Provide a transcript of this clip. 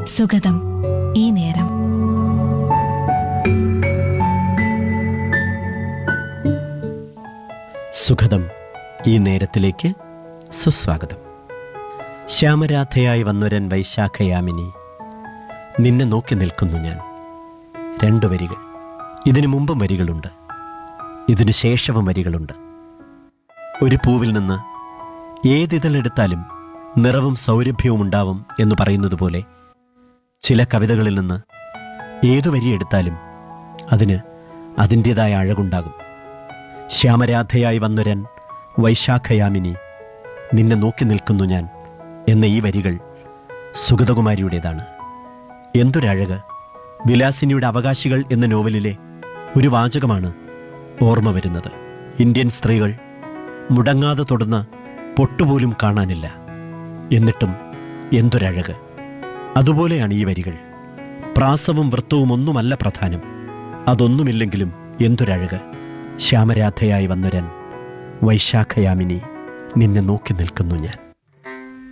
സുഗതം ഈ നേരം സുഖദം ഈ നേരത്തിലേക്ക് സുസ്വാഗതം ശ്യാമരാധയായി വന്നൊരൻ വൈശാഖയാമിനി നിന്നെ നോക്കി നിൽക്കുന്നു ഞാൻ രണ്ടു വരികൾ ഇതിനു മുമ്പും വരികളുണ്ട് ഇതിനു ശേഷവും വരികളുണ്ട് ഒരു പൂവിൽ നിന്ന് ഏതിതളെടുത്താലും നിറവും സൗരഭ്യവും ഉണ്ടാവും എന്ന് പറയുന്നത് പോലെ ചില കവിതകളിൽ നിന്ന് ഏതു വരിയെടുത്താലും അതിന് അതിൻ്റെതായ അഴകുണ്ടാകും ശ്യാമരാധയായി വന്നൊരൻ വൈശാഖയാമിനി നിന്നെ നോക്കി നിൽക്കുന്നു ഞാൻ എന്ന ഈ വരികൾ സുഗതകുമാരിയുടേതാണ് എന്തൊരഴക് വിലാസിനിയുടെ അവകാശികൾ എന്ന നോവലിലെ ഒരു വാചകമാണ് ഓർമ്മ വരുന്നത് ഇന്ത്യൻ സ്ത്രീകൾ മുടങ്ങാതെ തൊടുന്ന പൊട്ടുപോലും കാണാനില്ല എന്നിട്ടും എന്തൊരഴക് അതുപോലെയാണ് ഈ വരികൾ പ്രാസവും വൃത്തവും ഒന്നുമല്ല പ്രധാനം അതൊന്നുമില്ലെങ്കിലും എന്തൊരഴക് ശ്യാമരാധയായി വന്നൊരൻ വൈശാഖയാമിനി നിന്നെ നോക്കി നിൽക്കുന്നു ഞാൻ